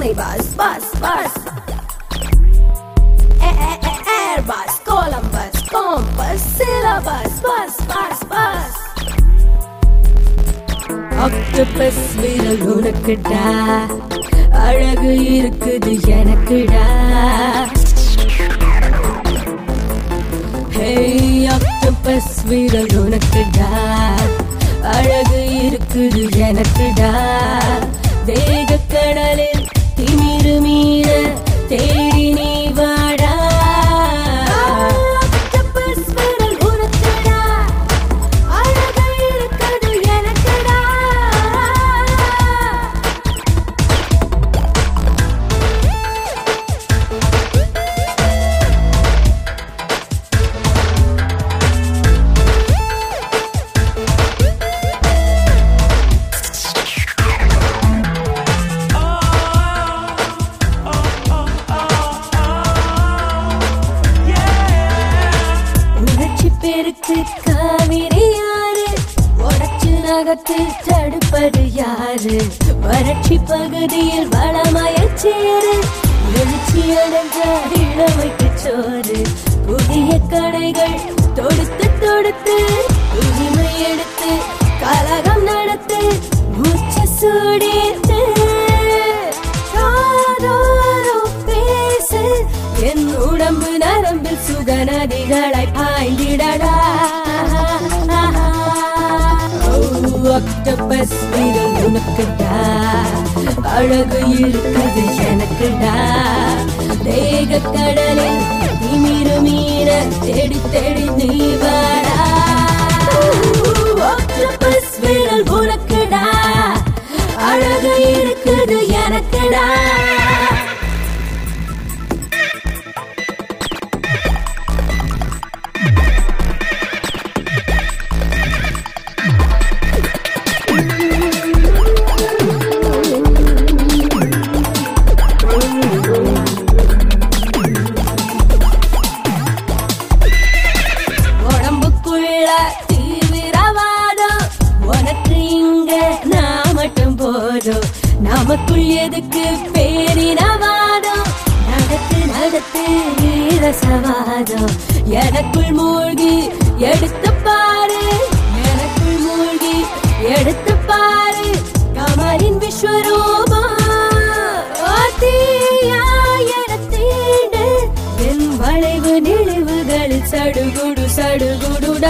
mini bus bus bus Airbus Columbus compass syllabus bus bus bus octopus விரல் உனக்குடா அழகு இருக்குது எனக்குடா ஹே ஆக்டோபஸ் விரல் உனக்குடா அழகு இருக்குது எனக்குடா வேக கடலில் திமிரு மீற தேடி நீ வாடா ஆக்டோபஸ் விரல் உனக்குடா அழகு இருக்குது எனக்குடா உணர்ச்சி பெருக்கு காவிரி யாரு உடச்சு நகத்து தடுப்பது யாரு வறட்சி பகுதியில் வளமயச்சேரு எழுச்சி அடைஞ்ச இளமைக்கு சோறு புதிய கடைகள் தொடுத்து தொடுத்து உரிமை எடுத்து கலகம் நடத்து மூச்சு சூடித்து காதோரோ பேசு என் உடம்பு நரம்பில் சுகநதிகளை பாய்ந்திடடா ஆக்டோபஸ் விரல் உனக்குடா அழகு இருக்குது எனக்குடா தேக கடலில் திமிரு மீற தேடி தேடி நீ வாடா ஆக்டோபஸ் விரல் உனக்குடா அழகு இருக்குது எனக்குடா உடம்புக்குள்ள தீவிரவாதம் உனக்கு இங்க நான் மட்டும் போதும் நமக்குள் எதுக்கு பேரினவாதம் நடத்து நடத்து நீரசவாதம் எனக்குள் மூழ்கி எடுத்து பாரு எனக்குள் மூழ்கி எடுத்து பாரு கமலின் விஸ்வரூபம் தீண்டு என் வளைவு நெளிவுகளில் சடுகுடு சடுகுடுடா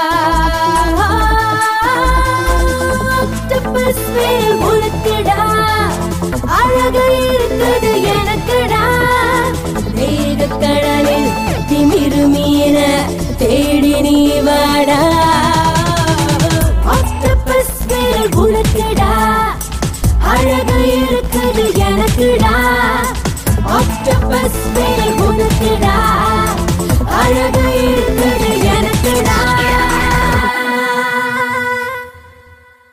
ஆக்டோபஸ் வேல் உனக்குடா அழகு இருக்குது எனக்குடா வேக கடலில் திமிரு மீன தேடி நீ வாடா ஆக்டோபஸ் வேல் உனக்குடா அழகு இருக்குது எனக்குடா ஆக்டோபஸ் வேல் உனக்குடா அழகு இருக்குது